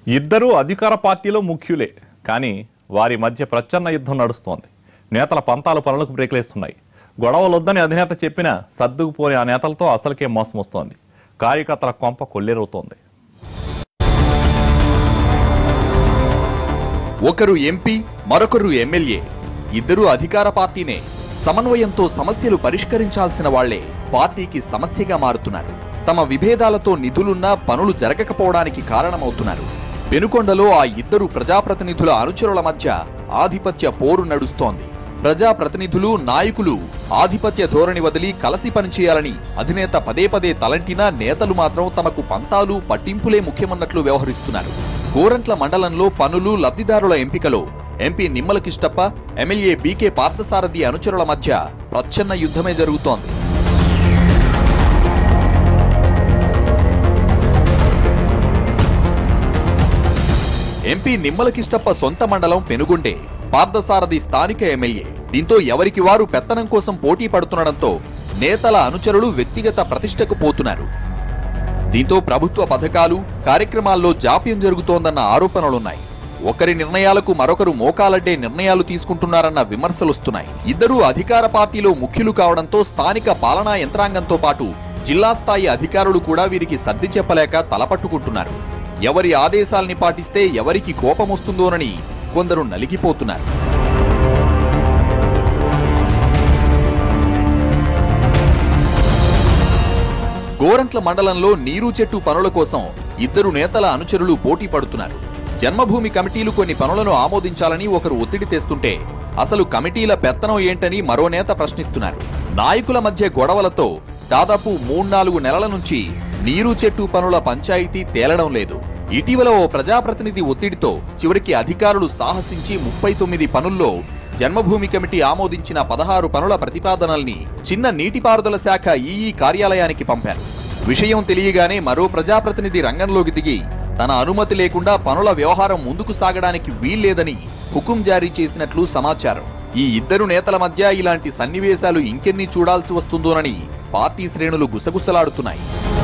ఇద్దరూ అధికార పార్టీలో ముఖ్యులే కానీ వారి మధ్య ప్రచన్న యుద్ధం నడుస్తోంది నేతల పంతాలు పనులకు బ్రేక్లేస్తున్నాయి గొడవలొద్దని అధినేత చెప్పినా సర్దుకుపోని ఆ నేతలతో అసలుకే మోసం వస్తోంది కార్యకర్తల కొంప కొల్లేరవుతోంది ఒకరు ఎంపీ మరొకరు ఎమ్మెల్యే ఇద్దరూ అధికార పార్టీనే సమన్వయంతో సమస్యలు పరిష్కరించాల్సిన వాళ్లే పార్టీకి సమస్యగా మారుతున్నారు తమ విభేదాలతో నిధులున్నా పనులు జరగకపోవడానికి కారణమవుతున్నారు పెనుకొండలో ఆ ఇద్దరు ప్రజాప్రతినిధుల అనుచరుల మధ్య ఆధిపత్య పోరు నడుస్తోంది ప్రజాప్రతినిధులు నాయకులు ఆధిపత్య ధోరణి వదిలి కలసి పనిచేయాలని అధినేత పదే పదే తలంటినా నేతలు మాత్రం తమకు పంతాలు పట్టింపులే ముఖ్యమన్నట్లు వ్యవహరిస్తున్నారు గోరంట్ల మండలంలో పనులు లబ్ధిదారుల ఎంపికలో MP Nimmala Kishtappa MLA B K Parthasarathi అనుచరుల మధ్య ప్రచ్ఛన్న యుద్ధమే జరుగుతోంది ఎంపీ నిమ్మల కిష్టప్ప సొంత మండలం పెనుగుండే పార్థసారథి స్థానిక ఎమ్మెల్యే దీంతో ఎవరికి వారు పెత్తనం కోసం పోటీ పడుతుండటంతో నేతల అనుచరులు వ్యక్తిగత ప్రతిష్టకు పోతున్నారు దీంతో ప్రభుత్వ పథకాలు కార్యక్రమాల్లో జాప్యం జరుగుతోందన్న ఆరోపణలున్నాయి ఒకరి నిర్ణయాలకు మరొకరు మోకాలడ్డే నిర్ణయాలు తీసుకుంటున్నారన్న విమర్శలొస్తున్నాయి ఇద్దరూ అధికార పార్టీలో ముఖ్యులు కావడంతో స్థానిక పాలనా యంత్రాంగంతో పాటు జిల్లా స్థాయి అధికారులు కూడా వీరికి సర్ది చెప్పలేక తలపట్టుకుంటున్నారు ఎవరి ఆదేశాల్ని పాటిస్తే ఎవరికి కోపం వస్తుందోనని కొందరు నలిగిపోతున్నారు గోరంట్ల మండలంలో నీరు చెట్టు పనుల కోసం ఇద్దరు నేతల అనుచరులు పోటీ పడుతున్నారు జన్మభూమి కమిటీలు కొన్ని పనులను ఆమోదించాలని ఒకరు ఒత్తిడి తెస్తుంటే అసలు కమిటీల పెత్తనం ఏంటని మరో నేత ప్రశ్నిస్తున్నారు నాయకుల మధ్య గొడవలతో దాదాపు మూడ్నాలుగు నెలల నుంచి నీరు చెట్టు పనుల పంచాయతీ తేలడం లేదు ఇటీవల ఓ ప్రజాప్రతినిధి ఒత్తిడితో చివరికి అధికారులు సాహసించి ముప్పై తొమ్మిది పనుల్లో జన్మభూమి కమిటీ ఆమోదించిన పదహారు పనుల ప్రతిపాదనల్ని చిన్న నీటిపారుదల శాఖ ఈఈ కార్యాలయానికి పంపారు విషయం తెలియగానే మరో ప్రజాప్రతినిధి రంగంలోకి దిగి తన అనుమతి లేకుండా పనుల వ్యవహారం ముందుకు సాగడానికి వీల్లేదని హుకుం జారీ చేసినట్లు సమాచారం ఈ ఇద్దరు నేతల మధ్య ఇలాంటి సన్నివేశాలు ఇంకెన్ని చూడాల్సి వస్తుందోనని పార్టీ శ్రేణులు గుసగుసలాడుతున్నాయి